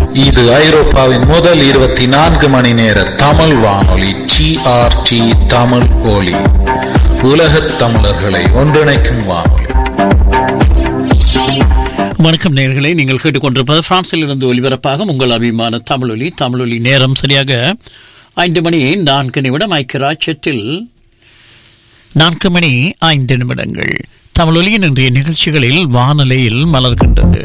இது ஐரோப்பாவின் முதல் இருபத்தி நான்கு மணி நேர தமிழ் வானொலி ஜிஆர்டி தமிழ் ஒலி உலகத் தமிழர்களை ஒன்றிணைக்கும் வானொலி வணக்கம் நேயர்களே நீங்கள் கேட்டுக்கொண்டிருப்பது பிரான்சில் இருந்து ஒலிபரப்பாக உங்கள் அபிமான தமிழொலி தமிழொலி நேரம் சரியாக ஐந்து மணி நான்கு நிமிடம் ஐக்கியராட்சத்தில் நான்கு மணி ஐந்து நிமிடங்கள் தமிழொலியின் இன்றைய நிகழ்ச்சிகளில் வானொலியில் மலர்கின்றது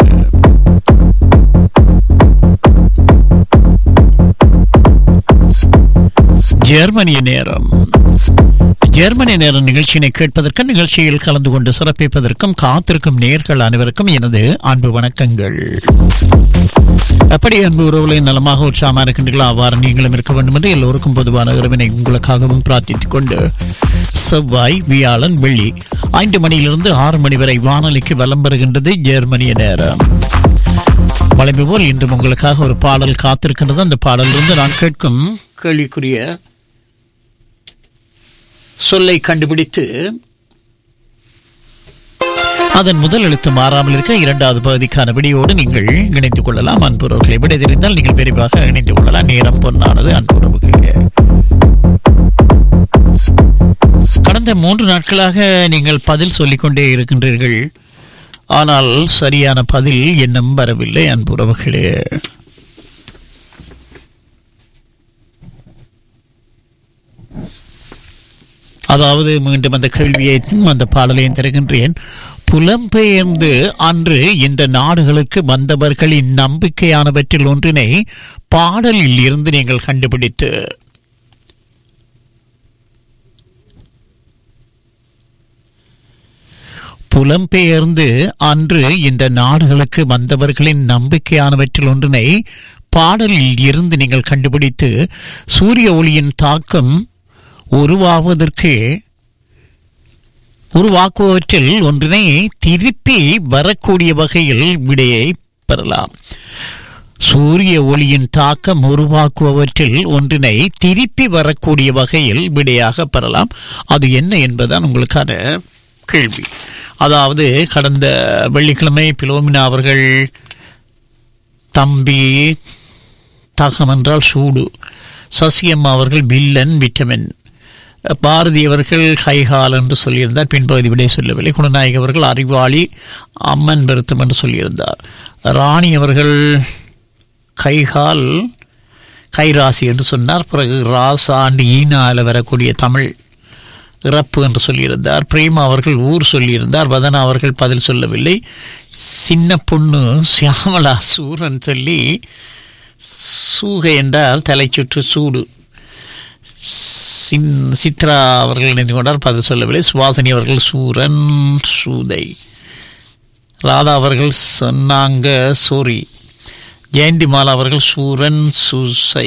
ஜெர்மனிய நேரம் ஜெர்மனி நேர நிகழ்ச்சியினை கேட்பதற்கும் நிகழ்ச்சியில் கலந்து கொண்டு சிறப்பிப்பதற்கும் காத்திருக்கும் நேர்கள் அனைவருக்கும் எனது அன்பு வணக்கங்கள் எப்படி அன்பு உறவுகளை நலமாக உற்சாகமாக இருக்கின்றீர்களோ அவ்வாறு நீங்களும் இருக்க வேண்டும் என்று எல்லோருக்கும் பொதுவான இறைவனை உங்களுக்காகவும் பிரார்த்தித்துக் கொண்டு செவ்வாய் வியாழன் வெள்ளி ஐந்து மணியிலிருந்து ஆறு மணி வரை வானொலிக்கு வலம் பெறுகின்றது ஜெர்மனிய நேரம் வளைவு போல் இன்றும் உங்களுக்காக ஒரு பாடல் காத்திருக்கின்றது அந்த பாடலிருந்து நான் கேட்கும் கேள்விக்குரிய சொல்லை கண்டுபிடித்து அதன் முதல் எழுத்து மாறாமல் இருக்க இரண்டாவது பகுதிக்கான விடியோடு நீங்கள் இணைந்து கொள்ளலாம் அன்புறவுகளை விடை தெரிந்தால் நீங்கள் விரைவாக இணைந்து கொள்ளலாம் நேரம் பொன்னானது அன்புறவுகளே கடந்த மூன்று நாட்களாக நீங்கள் பதில் சொல்லிக்கொண்டே இருக்கின்றீர்கள் ஆனால் சரியான பதில் இன்னும் வரவில்லை அன்புறவுகளே அதாவது மீண்டும் அந்த கேள்வியையும் அந்த பாடலையும் தருகின்றேன் புலம்பெயர்ந்து அன்று இந்த நாடுகளுக்கு வந்தவர்களின் நம்பிக்கையானவற்றில் ஒன்றினை பாடலில் இருந்து நீங்கள் கண்டுபிடித்து புலம்பெயர்ந்து அன்று இந்த நாடுகளுக்கு வந்தவர்களின் நம்பிக்கையானவற்றில் ஒன்றினை பாடலில் இருந்து நீங்கள் கண்டுபிடித்து சூரிய ஒளியின் தாக்கம் உருவாவதற்கு உருவாக்குவவற்றில் ஒன்றினை திருப்பி வரக்கூடிய வகையில் விடையை பெறலாம் சூரிய ஒளியின் தாக்கம் உருவாக்குவவற்றில் ஒன்றினை திருப்பி வரக்கூடிய வகையில் விடையாக பெறலாம் அது என்ன என்பதுதான் உங்களுக்கான கேள்வி அதாவது கடந்த வெள்ளிக்கிழமை பிலோமினா அவர்கள் தம்பி தாகம் என்றால் சூடு சசியம்மா அவர்கள் வில்லன் விட்டமின் பாரதி அவர்கள் கைகால் என்று சொல்லியிருந்தார் பின்பகுதி விடை சொல்லவில்லை குணநாயக அவர்கள் அறிவாளி அம்மன் பெருத்தம் என்று சொல்லியிருந்தார் ராணி அவர்கள் கைகால் கைராசி என்று சொன்னார் பிறகு ராசாண்டு ஈனால வரக்கூடிய தமிழ் இறப்பு என்று சொல்லியிருந்தார் பிரேமா அவர்கள் ஊர் சொல்லியிருந்தார் வதனா அவர்கள் பதில் சொல்லவில்லை சின்ன பொண்ணு சியாமலா சூரன் சொல்லி சூகை என்றால் தலைச்சுற்று சூடு சின் சித்ரா அவர்கள் நினைத்து கொண்டார் பதில் சொல்லவில்லை சுவாசினி அவர்கள் சூரன் சூதை ராதா அவர்கள் சொன்னாங்க சோரி ஜெயந்தி மாலா அவர்கள் சூரன் சூசை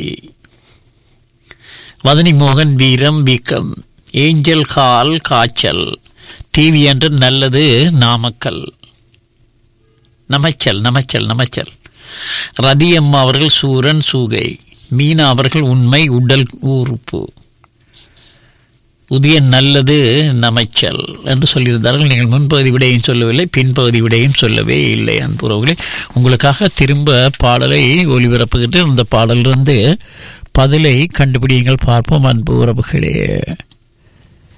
வதனி மோகன் வீரம் வீக்கம் ஏஞ்சல் கால் காய்ச்சல் டிவி என்று நல்லது நாமக்கல் நமச்சல் நமச்சல் நமச்சல் ரதியம்மா அவர்கள் சூரன் சூகை மீனா அவர்கள் உண்மை உடல் உறுப்பு புதிய நல்லது நமைச்சல் என்று சொல்லியிருந்தார்கள் நீங்கள் முன்பகுதி விடையும் சொல்லவில்லை பின்பகுதி விடையும் சொல்லவே இல்லை அன்புறவுகளே உங்களுக்காக திரும்ப பாடலை ஒளிபரப்புகின்ற அந்த பாடலிருந்து பதிலை கண்டுபிடியுங்கள் பார்ப்போம் அன்பு உறவுகளே